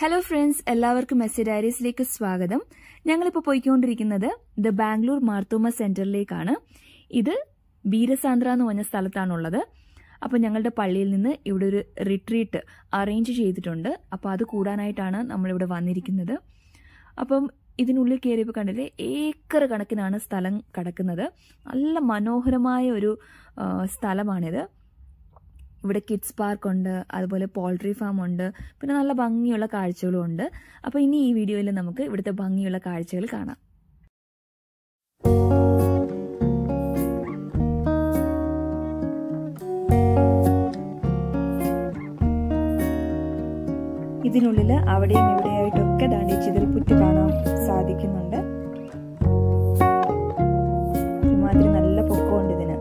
Hello friends എല്ലാവർക്കും messy ഡയറീസിലേക്ക് സ്വാഗതം ഞങ്ങളിപ്പോൾ പോയിക്കൊണ്ടിരിക്കുന്നത് ദ ബാംഗ്ലൂർ മാർത്തോമ സെന്ററിലേക്കാണ് ഇത് ബീരസാന്ദ്ര എന്ന് പറഞ്ഞ സ്ഥലത്താണുള്ളത് അപ്പോൾ ഞങ്ങളുടെ പള്ളിയിൽ നിന്ന് ഇവിടെ ഒരു റിട്രീറ്റ് അറേഞ്ച് ചെയ്തിട്ടുണ്ട് അപ്പോൾ അത് കൂടാനായിട്ടാണ് നമ്മളിവിടെ വന്നിരിക്കുന്നത് അപ്പം ഇതിനുള്ളിൽ കയറിയപ്പോൾ കണ്ടില്ലേ ഏക്കർ കണക്കിനാണ് സ്ഥലം കിടക്കുന്നത് നല്ല മനോഹരമായ ഒരു ആ, സ്ഥലമാണിത് ഇവിടെ കിഡ്സ് പാർക്ക് ഉണ്ട് അതുപോലെ പോൾട്രി ഫാം ഉണ്ട് പിന്നെ നല്ല ഭംഗിയുള്ള കാഴ്ചകളും ഉണ്ട് അപ്പോൾ ഇനി ഈ വീഡിയോയിൽ നമുക്ക് ഇവിടുത്തെ ഭംഗിയുള്ള കാഴ്ചകൾ കാണാം ഇതിനുള്ളിൽ അവിടെയും ഇവിടെയായിട്ടൊക്കെ ദാണ്ടി ചിതൽപുറ്റ് കാണാൻ സാധിക്കുന്നുണ്ട് ഒരുമാതിരി നല്ല പൊക്കമുണ്ട് ഇതിന്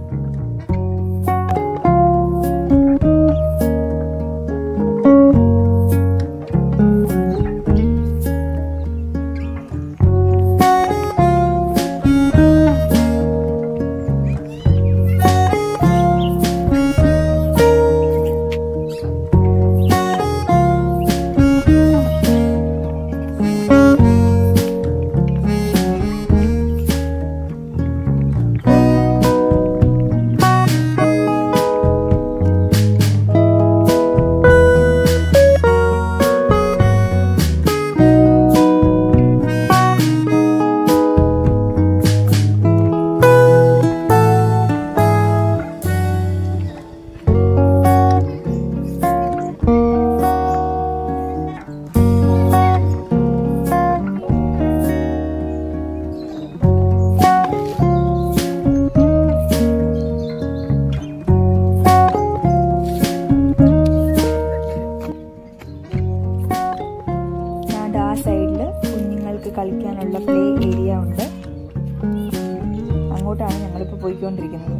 ഞാൻ ആ സൈഡിൽ കുഞ്ഞുങ്ങൾക്ക് കളിക്കാനുള്ള പ്ലേ ഏരിയ ഉണ്ട് അങ്ങോട്ടാണ് ഞങ്ങളിപ്പോൾ പോയിക്കൊണ്ടിരിക്കുന്നത്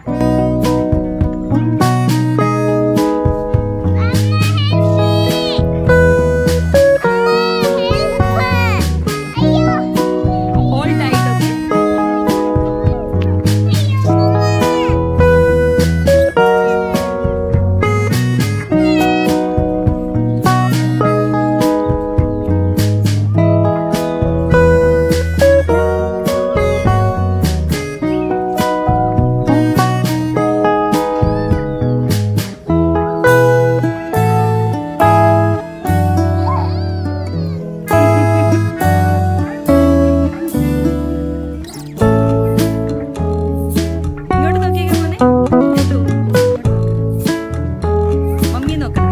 ഇങ്ങോട്ട് നോക്കിയേക്കാൻ പോന്നെ എന്തോ? മമ്മി നോക്കണം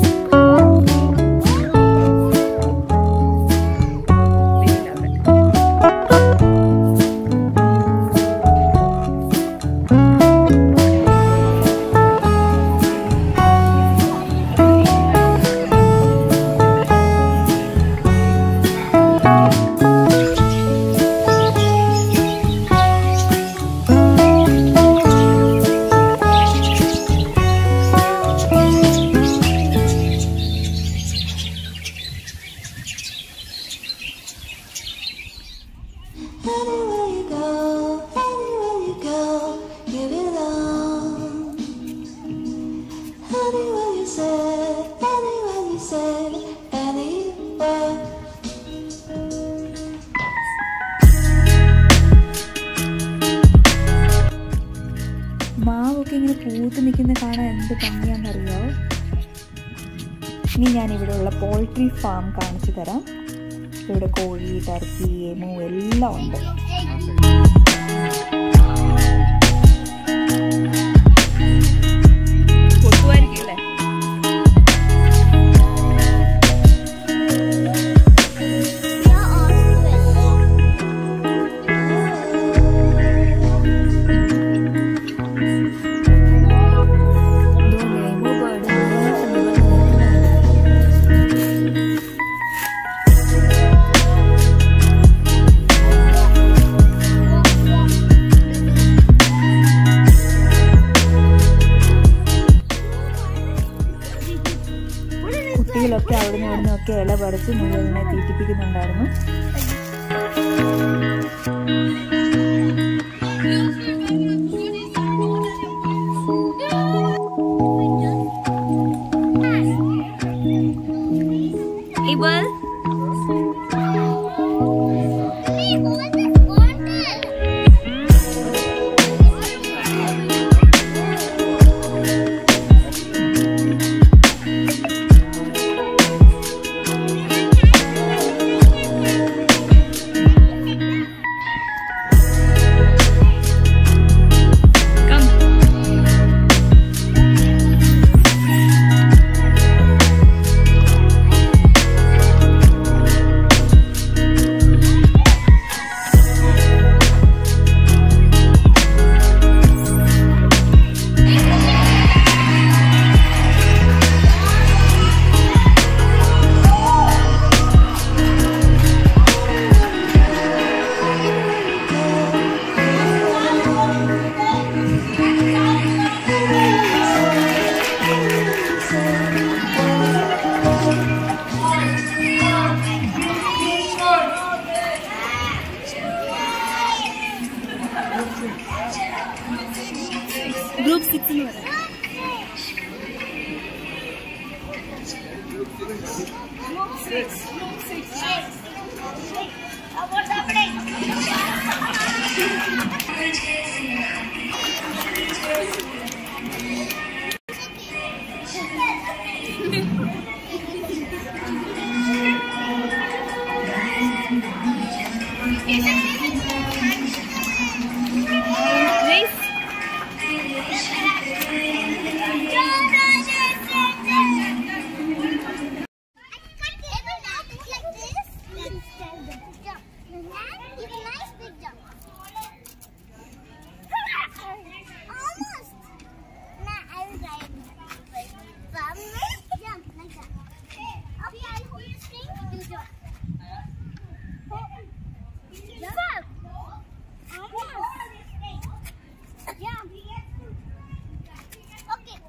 ഇല്ല അവിടെ. Anywhere you go, anywhere you go, you belong. Anywhere you say, anywhere you say, anywhere. മാവൊക്കെ ഇങ്ങനെ പൂത്ത് നിൽക്കുന്ന കാണാൻ എന്ത് ഭംഗിയാണെന്നറിയോ ഇനി ഞാൻ ഇവിടെയുള്ള പോൾട്രി ഫാം കാണിച്ചു തരാം ഇവിടെ കോഴി ടർക്കി എമു എല്ലാം ഉണ്ട് കൊത്തുമായിരിക്കും അല്ലേ ഇതുകൊണ്ട് എമു ബേർഡ് നേരത്തെ നിവർന്ന് നിൽക്കുന്നുണ്ട്. കുട്ടികളൊക്കെ അവിടെ നിന്ന് ഇവിടെ ഒക്കെ ഇല പറിച്ച് മുഴുവനെ തീറ്റിപ്പിക്കുന്നുണ്ടായിരുന്നു ഇവൾ ഗ്രൂപ്പ് സിക്സ് എന്ന് പറയാം Grace, Almost. Now I will try it. Jump like that. Okay, I'll hold the string. You jump. Jump. Almost. Jump. Okay.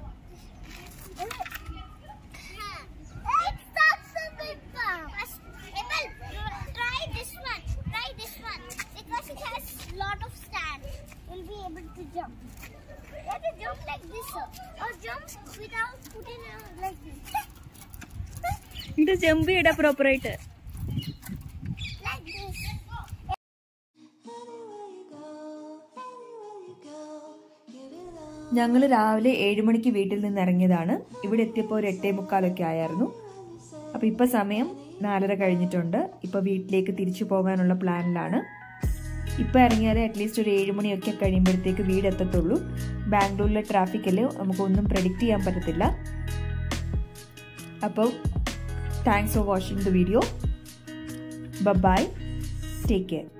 It starts a bit far. Emil, try this one. Try this one. Because it has lot of stand. You'll be able to jump. You have to jump like this, sir. Or jump without putting it like this. ഇത് jump ചെയ്യടാ പ്രോപ്പറായിട്ട് Like this. Anywhere you go, anywhere you go, give it love. ഞങ്ങൾ രാവിലെ ഏഴ് മണിക്ക് വീട്ടിൽ നിന്ന് ഇറങ്ങിയതാണ് ഇവിടെ എത്തിയപ്പോൾ ഒരു എട്ടേ മുക്കാലൊക്കെ ആയിരുന്നു അപ്പൊ ഇപ്പൊ സമയം നാലര കഴിഞ്ഞിട്ടുണ്ട് ഇപ്പൊ വീട്ടിലേക്ക് തിരിച്ചു പോകാനുള്ള പ്ലാനിലാണ് ഇപ്പൊ ഇറങ്ങിയാലേ അറ്റ്ലീസ്റ്റ് ഒരു ഏഴ് മണിയൊക്കെ കഴിയുമ്പോഴത്തേക്ക് വീട് എത്തത്തുള്ളൂ ബാംഗ്ലൂരിലെ ട്രാഫിക്കല് നമുക്കൊന്നും പ്രഡിക്റ്റ് ചെയ്യാൻ പറ്റത്തില്ല അപ്പോൾ thanks for watching the video bye take care